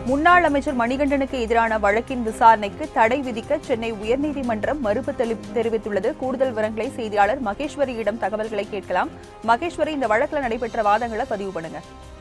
முன்னாள் அமைச்சர் மணிகண்டனுக்கு எதிரான வழக்கின் விசாரணைக்கு தடை விதிக்க சென்னை உயர்நீதிமன்றம் மறுப்பு தெளி- தெரிவித்துள்ளது கூடுதல் விவரங்களை செய்தியாளர் மகேஸ்வரியிடம் தகவல்களை கேட்கலாம் மகேஸ்வரி இந்த வழக்கில் நடைபெற்ற வாதங்களை பதிவு பண்ணுங்க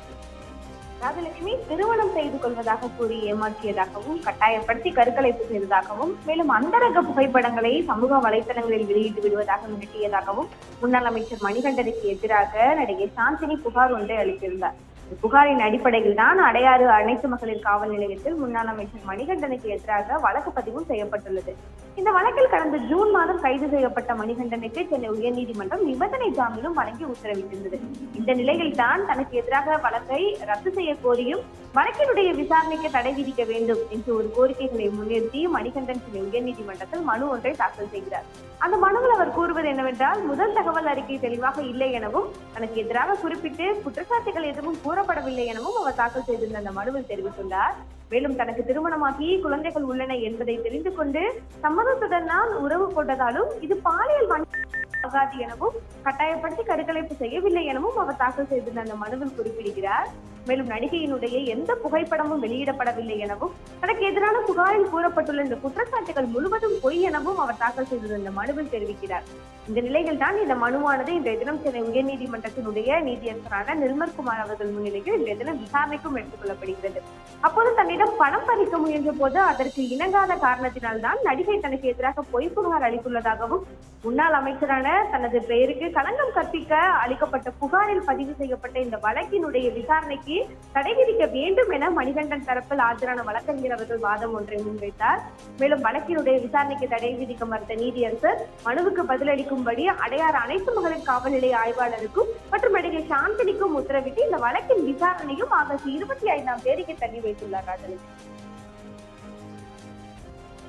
ராஜலட்சுமி திருமணம் செய்து கொள்வதாக கூறி ஏமாற்றியதாகவும் கட்டாயப்படுத்தி கருக்கலைப்பு செய்ததாகவும் மேலும் அந்தரங்க புகைப்படங்களை சமூக வலைத்தளங்களில் வெளியிட்டு விடுவதாக மிரட்டியதாகவும் முன்னாள் அமைச்சர் மணிகண்டனுக்கு எதிராக நடிகை சாந்தினி புகார் ஒன்றை அளித்திருந்தார் இந்த புகாரின் அடிப்படையில் தான் அடையாறு அனைத்து மகளிர் காவல் நிலையத்தில் முன்னாள் அமைச்சர் மணிகண்டனுக்கு எதிராக வழக்கு பதிவும் செய்யப்பட்டுள்ளது இந்த வழக்கில் கடந்த ஜூன் மாதம் கைது செய்யப்பட்ட மணிகண்டனுக்கு சென்னை உயர்நீதிமன்றம் நிபந்தனை ஜாமீனும் வழங்கி உத்தரவிட்டிருந்தது இந்த நிலையில் தான் தனக்கு எதிராக வழக்கை ரத்து செய்ய கோரியும் வழக்கினுடைய விசாரணைக்கு தடை விதிக்க வேண்டும் என்று ஒரு கோரிக்கைகளை முன்னிறுத்தி மணிகண்டன் சென்னை உயர்நீதிமன்றத்தில் மனு ஒன்றை தாக்கல் செய்கிறார் அந்த மனுவில் அவர் கூறுவது என்னவென்றால் முதல் தகவல் அறிக்கை தெளிவாக இல்லை எனவும் தனக்கு எதிராக குறிப்பிட்டு குற்றச்சாட்டுகள் எதுவும் கூறப்படவில்லை எனவும் அவர் தாக்கல் செய்திருந்த அந்த மனுவில் தெரிவித்துள்ளார் மேலும் தனக்கு திருமணமாகி குழந்தைகள் உள்ளன என்பதை தெரிந்து கொண்டு சம்மதத்துடன் தான் உறவு கொண்டதாலும் இது பாலியல் வன்முறை ஆகாது எனவும் கட்டாயப்படுத்தி கருக்கலைப்பு செய்யவில்லை எனவும் அவர் தாக்கல் செய்திருந்த அந்த மனுவில் குறிப்பிடுகிறார் மேலும் நடிகையினுடைய எந்த புகைப்படமும் வெளியிடப்படவில்லை எனவும் தனக்கு எதிரான புகாரில் கூறப்பட்டுள்ள இந்த குற்றச்சாட்டுகள் முழுவதும் பொய் எனவும் அவர் தாக்கல் செய்திருந்த இந்த மனுவில் தெரிவிக்கிறார் இந்த நிலையில் தான் இந்த மனுவானது இன்றைய தினம் சென்னை உயர்நீதிமன்றத்தினுடைய நீதியரசரான நிர்மல்குமார் அவர்கள் முன்னிலையில் இன்றைய தினம் விசாரணைக்கும் எடுத்துக் கொள்ளப்படுகிறது அப்போது தன்னிடம் பணம் பறிக்க முயன்ற போது அதற்கு இணங்காத காரணத்தினால் தான் நடிகை தனக்கு எதிராக பொய் புகார் அளித்துள்ளதாகவும் முன்னாள் அமைச்சரான தனது பெயருக்கு களங்கம் கற்பிக்க அளிக்கப்பட்ட புகாரில் பதிவு செய்யப்பட்ட இந்த வழக்கினுடைய விசாரணைக்கு தடை விதிக்க வேண்டும் என மணிகண்டன் தரப்பில் ஆஜரான வழக்கறிஞர் அவர்கள் வாதம் ஒன்றை முன்வைத்தார் மேலும் வழக்கினுடைய விசாரணைக்கு தடை விதிக்க மறுத்த நீதியரசர் மனுவுக்கு பதிலளிக்கும்படி அடையாறு அனைத்து மகளிர் காவல் நிலைய ஆய்வாளருக்கும் மற்றும் நடிகை சாந்தினிக்கும் உத்தரவிட்டு இந்த வழக்கின் விசாரணையும் ஆகஸ்ட் இருபத்தி ஐந்தாம் தேதிக்கு தள்ளி வைத்துள்ளார் ராஜலட்சுமி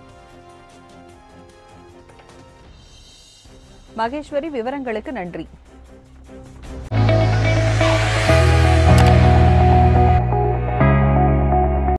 மகேஸ்வரி விவரங்களுக்கு நன்றி